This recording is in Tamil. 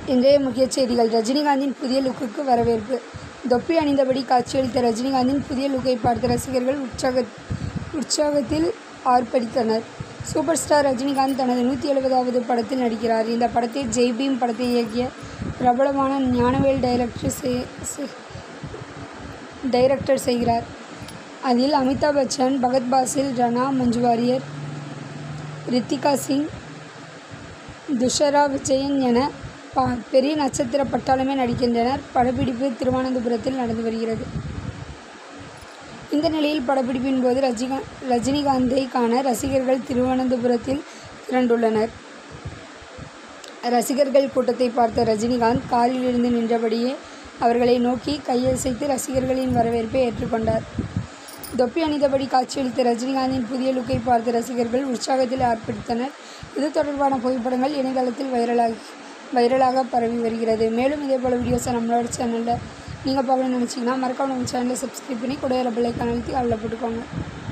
இன்றைய முக்கிய செய்திகள் ரஜினிகாந்தின் புதிய லுக்குக்கு வரவேற்பு தொப்பி அணிந்தபடி காட்சியளித்த ரஜினிகாந்தின் புதிய லுக்கை பார்த்த ரசிகர்கள் உற்சாக உற்சாகத்தில் ஆர்ப்பரித்தனர் சூப்பர் ஸ்டார் ரஜினிகாந்த் தனது நூற்றி எழுபதாவது படத்தில் நடிக்கிறார் இந்த படத்தை ஜெய் பீம் படத்தை இயக்கிய பிரபலமான ஞானவேல் டைரக்டர் செய்- செய்- டைரக்டர் செய்கிறார் அதில் அமிதாப் பச்சன் பகத் பாசில் ரணா மஞ்சு வாரியர் ரித்திகா சிங் துஷரா விஜயன் என ப பெரிய நட்சத்திர பட்டாளமே நடிக்கின்றனர் படப்பிடிப்பு திருவனந்தபுரத்தில் நடந்து வருகிறது இந்த நிலையில் படப்பிடிப்பின் போது ரஜிகா ரஜினிகாந்தை காண ரசிகர்கள் திருவனந்தபுரத்தில் திரண்டுள்ளனர் ரசிகர்கள் கூட்டத்தை பார்த்த ரஜினிகாந்த் காரில் இருந்து நின்றபடியே அவர்களை நோக்கி கையசைத்து ரசிகர்களின் வரவேற்பை ஏற்றுக்கொண்டார் தொப்பி அணிந்தபடி காட்சியளித்த ரஜினிகாந்தின் புதிய லுக்கை பார்த்த ரசிகர்கள் உற்சாகத்தில் ஆர்ப்பரித்தனர் இது தொடர்பான புகைப்படங்கள் இணையதளத்தில் வைரலாகி வைரலாக பரவி வருகிறது மேலும் இதே போல் வீடியோஸை நம்மளோட சேனலில் நீங்கள் பார்க்கணும்னு நினச்சிங்கன்னா மறக்காம நம்ம சேனலை சப்ஸ்கிரைப் பண்ணி கூட பெல் ஐக்கான் அழுத்தி அதில் போட்டுக்கோங்க